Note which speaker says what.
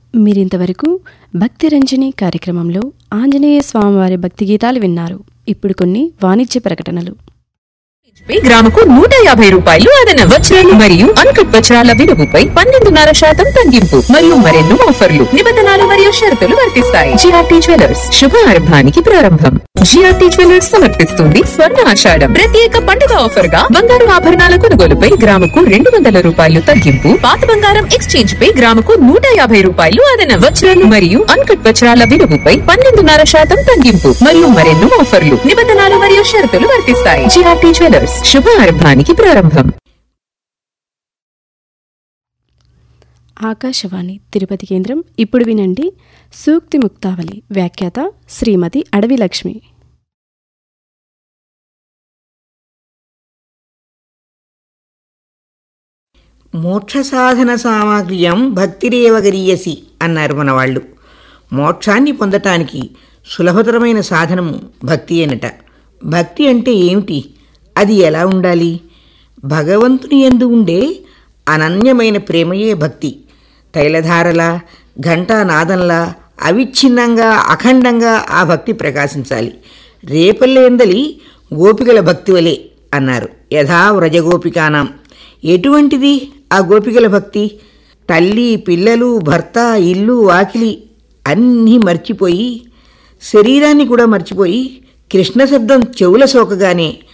Speaker 1: మీరింతవరకు భక్తి రంజని కార్యక్రమంలో ఆంజనేయ స్వామివారి భక్తి గీతాలు విన్నారు ఇప్పుడు కొన్ని వాణిజ్య ప్రకటనలు
Speaker 2: గ్రాముకు నూట యాభై రూపాయలు అదన వజ్రాలు మరియు అన్కట్ వజ్రాల విలువపై పన్నెండున్నర శాతం తగ్గింపు మరియు మరెన్నో ఆఫర్లు నిబంధనలు మరియు షరతులు వర్తిస్తాయి జిఆర్టీ జ్యువెలర్స్ శుభారంభానికి ప్రారంభం జిఆర్టీ జ్యువెలర్స్ సమర్పిస్తుంది స్వర్ణ ఆషాఢం ప్రత్యేక పండుగ ఆఫర్ గా బంగారు ఆభరణాల కొనుగోలుపై గ్రాముకు రెండు వందల రూపాయలు తగ్గింపు పాత బంగారం ఎక్స్చేంజ్ పై గ్రాముకు నూట యాభై రూపాయలు అదన వజ్రాలు మరియు అన్కట్ వజ్రాల విలువపై పన్నెండున్నర శాతం తగ్గింపు మరియు మరెన్నో ఆఫర్లు నిబంధనలు మరియు షరతులు వర్తిస్తాయి జిఆర్టీ జ్యువెలర్స్ శుభారంభానికి ప్రారంభం
Speaker 1: ఆకాశవాణి తిరుపతి కేంద్రం ఇప్పుడు వినండి సూక్తి ముక్తావళి వ్యాఖ్యాత శ్రీమతి అడవి లక్ష్మి
Speaker 3: మోక్ష సాధన సామాగ్ర్యం భక్తిరేవ గరీయసి అన్నారు మన వాళ్ళు మోక్షాన్ని పొందటానికి సులభతరమైన సాధనము భక్తి అనట భక్తి అంటే ఏమిటి అది ఎలా ఉండాలి భగవంతుని ఎందు ఉండే అనన్యమైన ప్రేమయే భక్తి తైలధారలా ఘంటానాదంలా అవిచ్ఛిన్నంగా అఖండంగా ఆ భక్తి ప్రకాశించాలి రేపల్లెందలి గోపికల భక్తి వలె అన్నారు యథా వ్రజగోపికానాం ఎటువంటిది ఆ గోపికల భక్తి తల్లి పిల్లలు భర్త ఇల్లు వాకిలి అన్నీ మర్చిపోయి శరీరాన్ని కూడా మర్చిపోయి కృష్ణ శబ్దం చెవుల సోకగానే